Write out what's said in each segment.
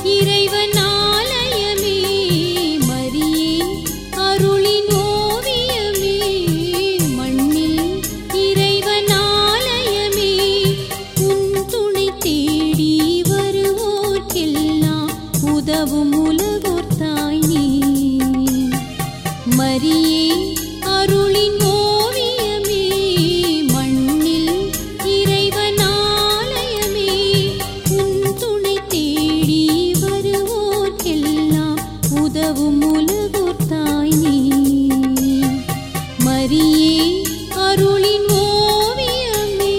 இறைவன் ஆலயமே மரியே அருளின் ஓவியமே மண்ணில் இறைவன் ஆலயமே உன் துணை தேடி வருவோர்க்கெல்லாம் உதவும் உலகோர் தாய் நீ மரியே அருளின் ஓவியமே மண்ணில் இறைவன் ஆலயமே உன் துணை தேடி வருவோர்க்கெல்லாம் உதவும் உலகோர் தாய் நீ மரியே அருளின் ஓவியமே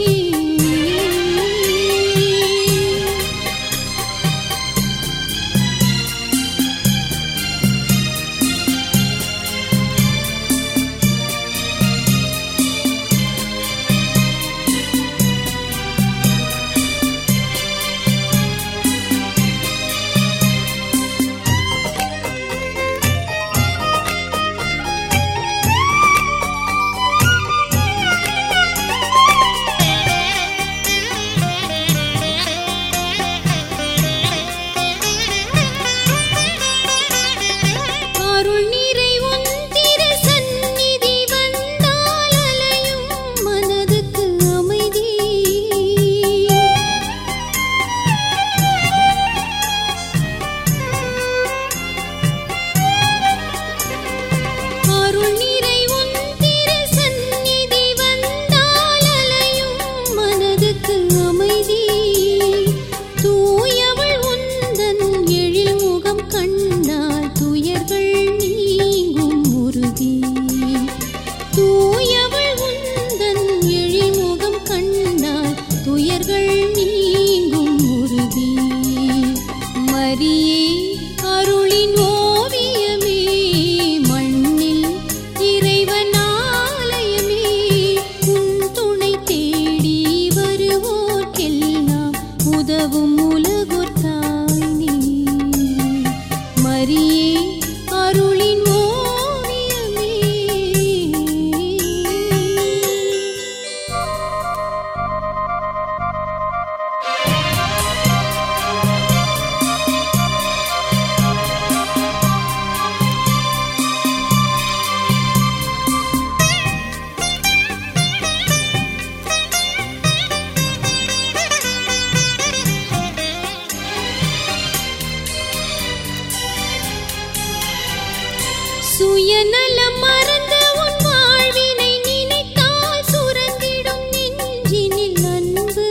அருள் நிறை உன் திரு சந்நிதி வந்தால் அலையும் மனதுக்கு அமைதி அருள் நிறை உன் திரு சந்நிதி வந்தால் அலையும் மனதுக்கு அமைதி தூயவள் உந்தன் எழில் முகம் கண்டால் துயர்கள் நீங்கும் உறுதி தூயவள் உந்தன் எழில் முகம் கண்டால் துயர்கள் நீங்கும் உறுதி மரியே அருளின் ஓவியமே மண்ணில் இறைவன் ஆலயமே உன் துணை தேடி வருவோர்க்கெல்லாம் உதவும் உலகோர் தாய் நீ மரியே அருளின் ஓவியமே சுயநலம் மறந்த உன் வாழ்வினை நினைத்தால் சுரந்திடும் நெஞ்சினில் அன்பு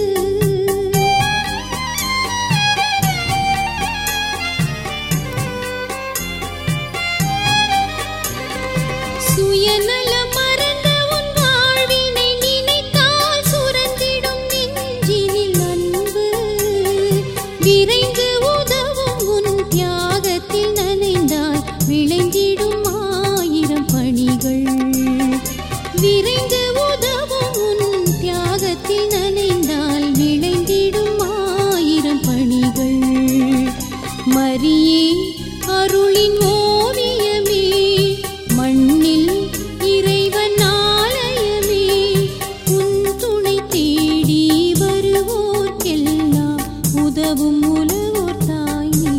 சுயநலம் மறந்த உன் வாழ்வினை நினைத்தால் சுரந்திடும் நெஞ்சினில் அன்பு விரைந்து உதவும் உன் தியாகத்தில் நனைந்தால் விளைந்திடும் ஆயிரம் பணிகள் விரைந்து உதவும் உன் தியாகத்தில் நனைந்தால் விளைந்திடும் ஆயிரம் பணிகள் மரியே அருளின் ஓவியமே மண்ணில் இறைவன் ஆலயமே உன் துணை தேடி வருவோர்க்கெல்லாம் உதவும் உலகோர் தாய் நீ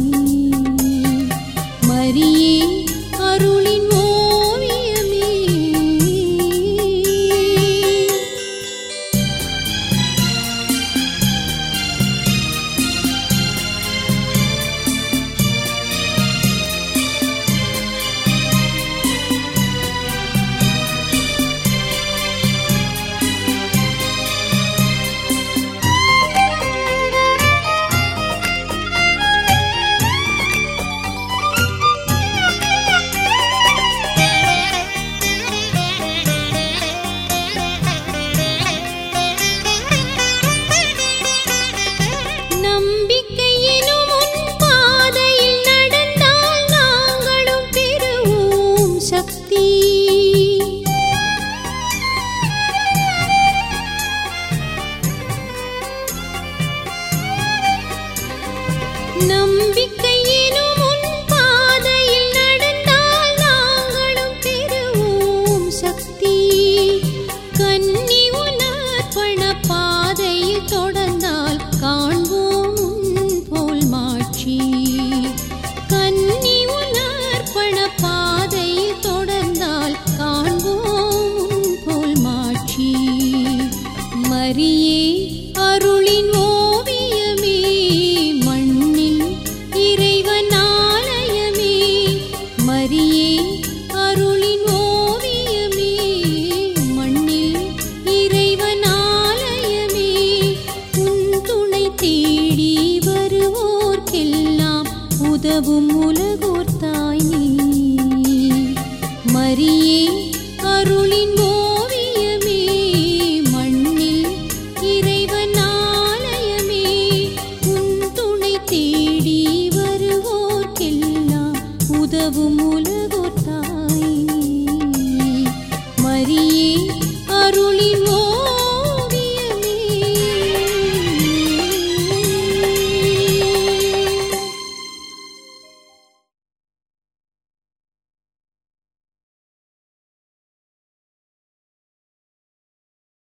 மரியே அருளின் ஓவியமே நம்பிக்கை எனும் உன் பாதையில் நடந்தால் நாங்களும் பெறுவோம் சக்தி நம்பிக்கை எனும் உன் பாதையில் நடந்தால் நாங்களும் பெறுவோம் சக்தி கன்னி உணர்ப்பண பாதையில் தொடர்ந்தால் காண்போம் உன் போல் மாட்சி உலகோர்க்கெல்லாம் உதவும் உலகோர்த்தாய் நீ மரியே அருளின் ஓ